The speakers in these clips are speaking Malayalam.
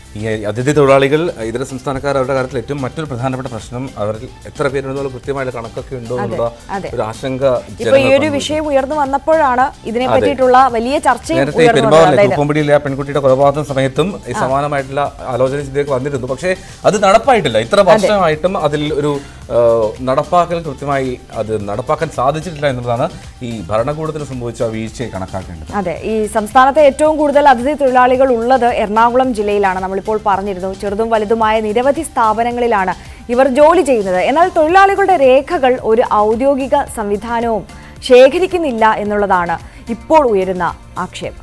ഈ അതിഥി തൊഴിലാളികൾ ഇതര സംസ്ഥാനക്കാർ അവരുടെ കാര്യത്തിൽ ഏറ്റവും മറ്റൊരു പ്രധാനപ്പെട്ട പ്രശ്നം അവരിൽ എത്ര പേരുണ്ടെന്നുള്ള കൃത്യമായിട്ട് കണക്കൊക്കെ ഉണ്ടോ എന്നുള്ള അതെ. ഒരു ആശങ്ക ഇപ്പൊ ഈ ഒരു ജനങ്ങൾക്കുണ്ട്. വിഷയം ഉയർന്നു വന്നപ്പോഴാണ് ഇതിനെ പറ്റിയിട്ടുള്ള വലിയ ചർച്ചയും നേരത്തെ ഈ ഉയർന്നു വന്നത് പെരുമ്പാവൂരിലെ അതായത് തൂപ്പമ്പടിയിലെ ആ പെൺകുട്ടിയുടെ കൊലപാതക സമയത്തും ഈ സമാനമായിട്ടുള്ള ആലോചന ഇതിലേക്ക് വന്നിരുന്നു പക്ഷേ അത് നടപ്പായിട്ടില്ല ഇത്ര വർഷമായിട്ടും അതിൽ ഒരു ആ, നടപ്പാക്കൽ കൃത്യമായി അത് നടപ്പാക്കാൻ സാധിച്ചിട്ടില്ല എന്നുള്ളതാണ് ഈ ഭരണകൂടത്തിന് സംഭവിച്ച വീഴ്ചയെ കണക്കാക്കേണ്ടത് അതെ ഈ സംസ്ഥാനത്തെ ഏറ്റവും കൂടുതൽ അതിഥി തൊഴിലാളികൾ ഉള്ളത് എറണാകുളം ജില്ലയിലാണ് നമ്മളിപ്പോൾ പറഞ്ഞിരുന്നു ചെറുതും വലുതുമായ നിരവധി സ്ഥാപനങ്ങളിലാണ് ഇവർ ജോലി ചെയ്യുന്നത് എന്നാൽ തൊഴിലാളികളുടെ രേഖകൾ ഒരു ഔദ്യോഗിക സംവിധാനവും ശേഖരിക്കുന്നില്ല എന്നുള്ളതാണ് ഇപ്പോൾ ഉയരുന്ന ആക്ഷേപം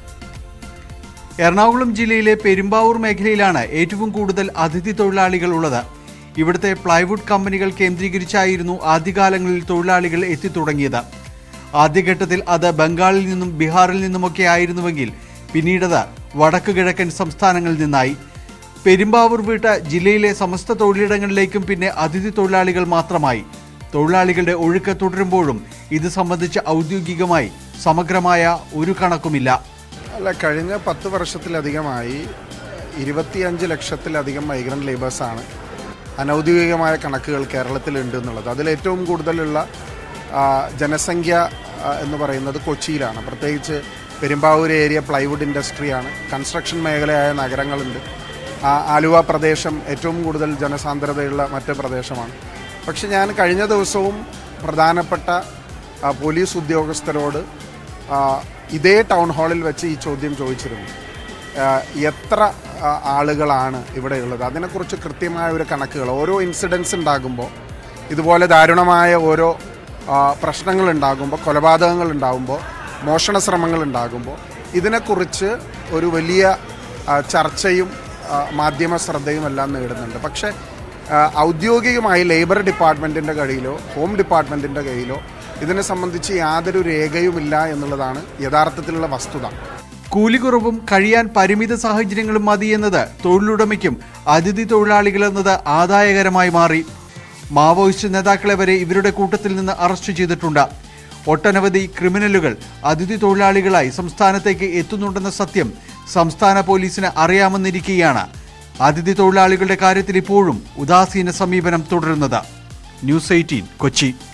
എറണാകുളം ജില്ലയിലെ പെരുമ്പാവൂർ മേഖലയിലാണ് ഏറ്റവും കൂടുതൽ അതിഥി തൊഴിലാളികൾ ഉള്ളത് ഇവിടുത്തെ പ്ലൈവുഡ് കമ്പനികൾ കേന്ദ്രീകരിച്ചായിരുന്നു ആദ്യകാലങ്ങളിൽ തൊഴിലാളികൾ എത്തിത്തുടങ്ങിയത് ആദ്യഘട്ടത്തിൽ അത് ബംഗാളിൽ നിന്നും ബീഹാറിൽ നിന്നുമൊക്കെ ആയിരുന്നുവെങ്കിൽ പിന്നീടത് വടക്കു കിഴക്കൻ സംസ്ഥാനങ്ങളിൽ നിന്നായി പെരുമ്പാവൂർ വിട്ട ജില്ലയിലെ സമസ്ത തൊഴിലിടങ്ങളിലേക്കും പിന്നെ അതിഥി തൊഴിലാളികൾ മാത്രമായി തൊഴിലാളികളുടെ ഒഴുക്ക് തുടരുമ്പോഴും ഇത് സംബന്ധിച്ച് ഔദ്യോഗികമായി സമഗ്രമായ ഒരു കണക്കുമില്ല അല്ല കഴിഞ്ഞ പത്ത് വർഷത്തിലധികമായി ഇരുപത്തിയഞ്ച് ലക്ഷത്തിലധികം മൈഗ്രൻ്റ് ലേബേഴ്സാണ് അനൗദ്യോഗികമായ കണക്കുകൾ കേരളത്തിലുണ്ട് എന്നുള്ളത് അതിൽ ഏറ്റവും കൂടുതലുള്ള ആ, ജനസംഖ്യ ആ, എന്ന് പറയുന്നത് കൊച്ചിയിലാണ് പ്രത്യേകിച്ച് പെരുമ്പാവൂർ ഏരിയ പ്ലൈവുഡ് ഇൻഡസ്ട്രിയാണ് കൺസ്ട്രക്ഷൻ മേഖലയായ നഗരങ്ങളുണ്ട് ആ, ആലുവ പ്രദേശം ഏറ്റവും കൂടുതൽ ജനസാന്ദ്രതയുള്ള മറ്റ് പ്രദേശമാണ് പക്ഷെ ഞാൻ കഴിഞ്ഞ ദിവസവും പ്രധാനപ്പെട്ട ആ, പോലീസ് ഉദ്യോഗസ്ഥരോട് ആ, ഇതേ ടൗൺ ഹാളിൽ വെച്ച് ഈ ചോദ്യം ചോദിച്ചിരുന്നു ആ, എത്ര ആ, ആളുകളാണ് ഇവിടെയുള്ളത് അതിനെക്കുറിച്ച് കൃത്യമായ ഒരു കണക്കുകൾ ഓരോ ഇൻസിഡൻസ് ഉണ്ടാകുമ്പോൾ ഇതുപോലെ ദാരുണമായ ഓരോ ആ, പ്രശ്നങ്ങൾ ഉണ്ടാകുമ്പോൾ കൊലപാതകങ്ങൾ ഉണ്ടാകുമ്പോൾ മോഷണ ശ്രമങ്ങൾ ഉണ്ടാകുമ്പോൾ ഇതിനെക്കുറിച്ച് ഒരു വലിയ ആ, ചർച്ചയും ആ, മാധ്യമ ശ്രദ്ധയും എല്ലാം നേടുന്നുണ്ട് പക്ഷേ ആ, ഔദ്യോഗികമായി ലേബർ ഡിപ്പാർട്ട്മെൻറ്റിൻ്റെ കയ്യിലോ ഹോം ഡിപ്പാർട്ട്മെൻറ്റിൻ്റെ കയ്യിലോ ഇതിനെ സംബന്ധിച്ച് യാതൊരു രേഖയുമില്ല എന്നുള്ളതാണ് യഥാർത്ഥത്തിലുള്ള വസ്തുത കൂലിക്കുറവും കഴിയാൻ പരിമിത സാഹചര്യങ്ങളും മതി എന്നത് തൊഴിലുടമയ്ക്കും അതിഥി തൊഴിലാളികൾ എന്നത് ആദായകരമായി മാറി മാവോയിസ്റ്റ് നേതാക്കളെ വരെ ഇവരുടെ കൂട്ടത്തിൽ നിന്ന് അറസ്റ്റ് ചെയ്തിട്ടുണ്ട് ഒട്ടനവധി ക്രിമിനലുകൾ അതിഥി തൊഴിലാളികളായി സംസ്ഥാനത്തേക്ക് എത്തുന്നുണ്ടെന്ന സത്യം സംസ്ഥാന പോലീസിന് അറിയാമെന്നിരിക്കെയാണ് അതിഥി തൊഴിലാളികളുടെ കാര്യത്തിൽ ഇപ്പോഴും ഉദാസീന സമീപനം തുടരുന്നത് ന്യൂസ് എയ്റ്റീൻ കൊച്ചി